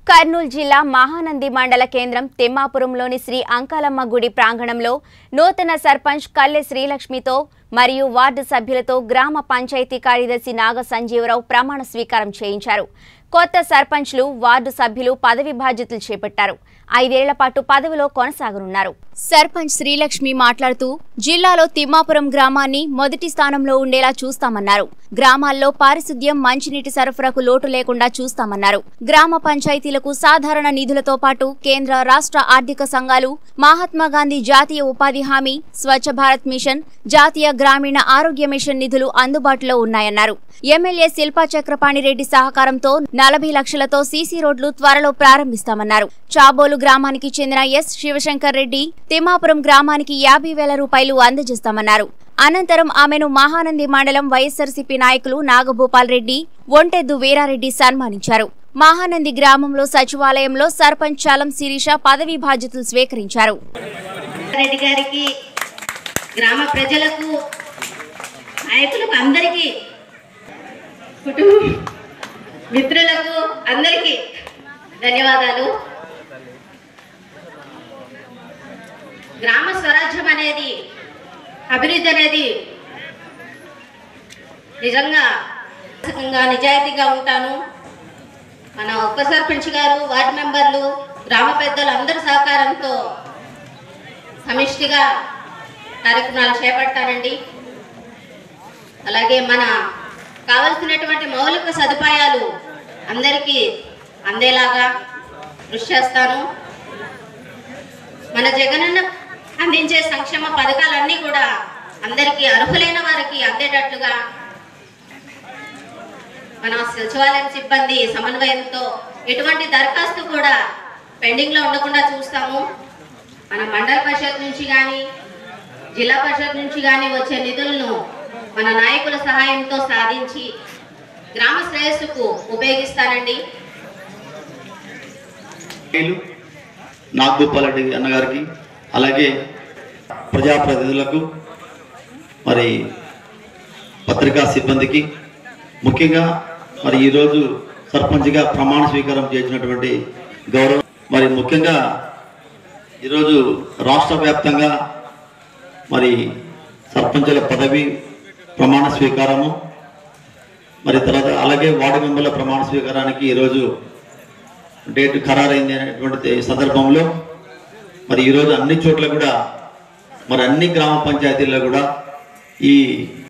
కర్నూలు జిల్లా మహానంది మండల కేంద్రం తిమ్మాపురంలోని శ్రీ అంకాలమ్మ గుడి ప్రాంగణంలో నూతన సర్పంచ్ కల్లె శ్రీలక్ష్మితో మరియు వార్డు సభ్యులతో గ్రామ పంచాయతీ కార్యదర్శి నాగ సంజీవరావు ప్రమాణ స్వీకారం చేయించారు కొత్త సర్పంచ్లు వార్డు సభ్యులు పదవి బాధ్యతలు చేపట్టారు ఐదేళ్ల పాటు పదవిలో కొనసాగనున్నారు సర్పంచ్ శ్రీలక్ష్మి మాట్లాడుతూ జిల్లాలో తిమ్మాపురం గ్రామాన్ని మొదటి స్థానంలో ఉండేలా చూస్తామన్నారు గ్రామాల్లో పారిశుద్ధ్యం మంచినీటి సరఫరాకు లోటు లేకుండా చూస్తామన్నారు గ్రామ పంచాయతీలకు సాధారణ నిధులతో పాటు కేంద్ర రాష్ట్ర ఆర్థిక సంఘాలు మహాత్మా గాంధీ జాతీయ ఉపాధి హామీ స్వచ్ఛ భారత్ మిషన్ జాతీయ గ్రామీణ ఆరోగ్య మిషన్ నిధులు అందుబాటులో ఉన్నాయన్నారు ఎమ్మెల్యే శిల్పా చక్రపాణిరెడ్డి సహకారంతో నలభై లక్షలతో సీసీ రోడ్లు త్వరలో ప్రారంభిస్తామన్నారు చాబోలు గ్రామానికి చెందిన ఎస్ శివశంకర్ రెడ్డి తిమ్మాపురం గ్రామానికి యాభై వేల రూపాయలు అందజేస్తామన్నారు అనంతరం ఆమెను మహానంది మండలం వైఎస్ఆర్సీపీ నాయకులు నాగభూపాల్ రెడ్డి ఒంటెద్దు వీరారెడ్డి సన్మానించారు మహానంది గ్రామంలో సచివాలయంలో సర్పంచ్ చలం శిరీష పదవీ బాధ్యతలు స్వీకరించారు రెడ్డి గారికి గ్రామ ప్రజలకు నాయకులకు అందరికీ కుటుంబ మిత్రులకు అందరికీ ధన్యవాదాలు గ్రామ స్వరాజ్యం అనేది అభివృద్ధి అనేది నిజంగా నిజంగా నిజాయితీగా ఉంటాను మన ఉప సర్పంచ్ గారు వార్డు మెంబర్లు గ్రామ పెద్దలు అందరి సహకారంతో సమిష్టిగా కార్యక్రమాలు చేపడతానండి అలాగే మన కావలసినటువంటి మౌలిక సదుపాయాలు అందరికీ అందేలాగా కృషి చేస్తాను మన జగనన్న అందించే సంక్షేమ పథకాలన్నీ కూడా అందరికీ అర్హులైన వారికి అందేటట్లుగా మన సచివాలయం సిబ్బంది సమన్వయంతో ఎటువంటి దరఖాస్తు కూడా పెండింగ్లో ఉండకుండా చూస్తాము మన మండల పరిషత్ నుంచి కానీ జిల్లా పరిషత్ నుంచి కానీ వచ్చే నిధులను మన నాయకుల సహాయంతో సాధించి గ్రామ శ్రేయస్సుకు ఉపయోగిస్తానండి మేలు నాగభూపాలరెడ్డి అన్నగారికి అలాగే ప్రజాప్రతినిధులకు మరి పత్రికా సిబ్బందికి ముఖ్యంగా మరి ఈరోజు సర్పంచ్గా ప్రమాణ స్వీకారం చేసినటువంటి గౌరవం మరి ముఖ్యంగా ఈరోజు రాష్ట్ర వ్యాప్తంగా మరి సర్పంచుల పదవి ప్రమాణ స్వీకారము మరి తర్వాత అలాగే వార్డు మెంబర్ల ప్రమాణ స్వీకారానికి ఈరోజు డేట్ ఖరారైంది అనేటువంటి సందర్భంలో మరి ఈరోజు అన్ని చోట్ల కూడా మరి అన్ని గ్రామ పంచాయతీల్లో కూడా ఈ